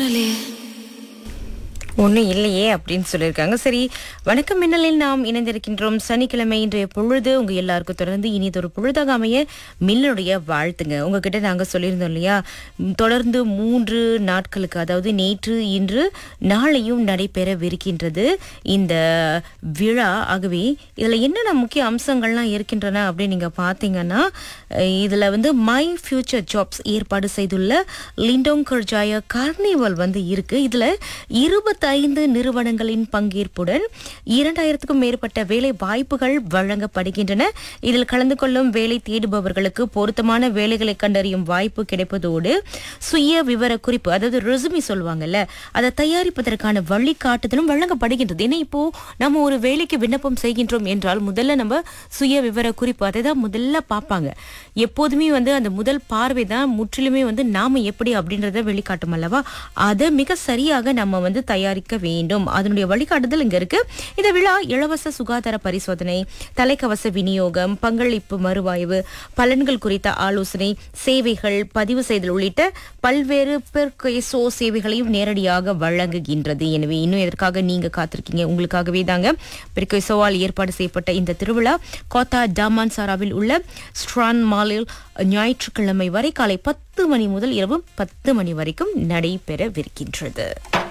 மின்னலே ஒன்றும் இல்லையே அப்படின்னு சொல்லியிருக்காங்க சரி வணக்கம் மின்னலில் நாம் இணைந்திருக்கின்றோம் சனிக்கிழமை இன்றைய பொழுது உங்க எல்லாருக்கும் தொடர்ந்து இனிதொரு பொழுதாக அமைய மின்னலுடைய வாழ்த்துங்க உங்ககிட்ட நாங்க சொல்லியிருந்தோம் இல்லையா ம், தொடர்ந்து மூன்று நாட்களுக்கு அதாவது நேற்று இன்று நாளையும் நடைபெறவிருக்கின்றது இந்த விழா ஆகவே இதுல என்னென்ன முக்கிய அம்சங்கள்லாம் இருக்கின்றன அப்படின்னு நீங்க பார்த்தீங்கன்னா அஹ், இதுல வந்து மை ஃபியூச்சர் ஜாப்ஸ் ஏற்பாடு செய்துள்ள லிண்டோங் கர்ஜாய கார்னிவல் வந்து இருக்கு இதுல இருபத்தைந்து நிறுவனங்களின் பங்கேற்புடன் இரண்டாயிரத்துக்கும் மேற்பட்ட வேலை வாய்ப்புகள் வழங்கப்படுகின்றன இதில் கலந்து கொள்ளும் வேலை தேடுபவர்களுக்கு பொருத்தமான வேலைகளை கண்டறியும் வாய்ப்பு கிடைப்பதோடு சுய விவர குறிப்பு அதாவது ரெசுமி சொல்லுவாங்கல்ல அதை தயாரிப்பதற்கான வழிகாட்டுதலும் வழங்கப்படுகின்றது ஏன்னா இப்போ நம்ம ஒரு வேலைக்கு விண்ணப்பம் செய்கின்றோம் என்றால் முதல்ல நம்ம சுய விவர குறிப்பு அதை தான் முதல்ல பார்ப்பாங்க எப்போதுமே வந்து அந்த முதல் பார்வை தான் முற்றிலுமே வந்து நாம எப்படி அப்படின்றத வெளிக்காட்டும் அல்லவா அதை மிக சரியாக நம்ம வந்து தயாரிக்க வேண்டும் அதனுடைய வழிகாட்டுதல் இங்க இருக்கு இந்த விழா இலவச சுகாதார பரிசோதனை தலைக்கவச விநியோகம் பங்களிப்பு மறுவாய்வு பலன்கள் குறித்த ஆலோசனை சேவைகள் பதிவு செய்தல் உள்ளிட்ட பல்வேறு பெர்கேசோ சேவைகளையும் நேரடியாக வழங்குகின்றது எனவே இன்னும் எதற்காக நீங்க காத்திருக்கீங்க உங்களுக்காகவே தாங்க பெர்கேசோவால் ஏற்பாடு செய்யப்பட்ட இந்த திருவிழா கோத்தா டாமான்சாராவில் உள்ள ஸ்ட்ரான் மாலில் ஞாயிற்றுக்கிழமை வரை காலை பத்து மணி முதல் இரவு பத்து மணி வரைக்கும் நடைபெறவிருக்கின்றது